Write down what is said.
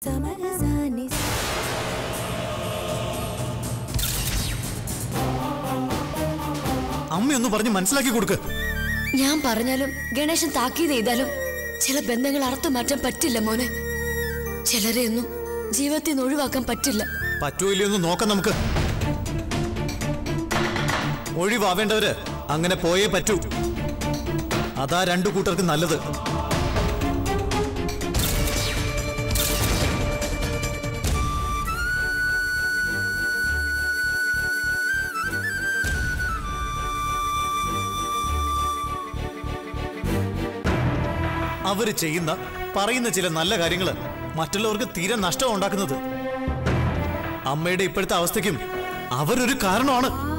സമരസാനി അമ്മയൊന്ന് പറഞ്ഞ് മനസ്സിലാക്കി കൊടുക്ക് ഞാൻ പറഞ്ഞാലും ഗണേശൻ താക്കീത് ചെയ്താലും ചില ബന്ധങ്ങൾ അറുത്തു മാറ്റാൻ പറ്റില്ല മോനെ ചിലരെയൊന്നും ജീവിതത്തിൽ നിന്ന് ഒഴിവാക്കാൻ പറ്റില്ല പറ്റുമോ ഇല്ലയോ എന്ന് നോക്കാം നമുക്ക് ഒഴിവാവേണ്ടവര് അങ്ങനെ പോയേ പറ്റൂ അതാ രണ്ടു കൂട്ടർക്ക് നല്ലത് അവര് ചെയ്യുന്ന പറയുന്ന ചില നല്ല കാര്യങ്ങള് മറ്റുള്ളവർക്ക് തീരെ നഷ്ടം ഉണ്ടാക്കുന്നത് അമ്മയുടെ ഇപ്പോഴത്തെ അവസ്ഥയ്ക്കും അവരൊരു കാരണമാണ്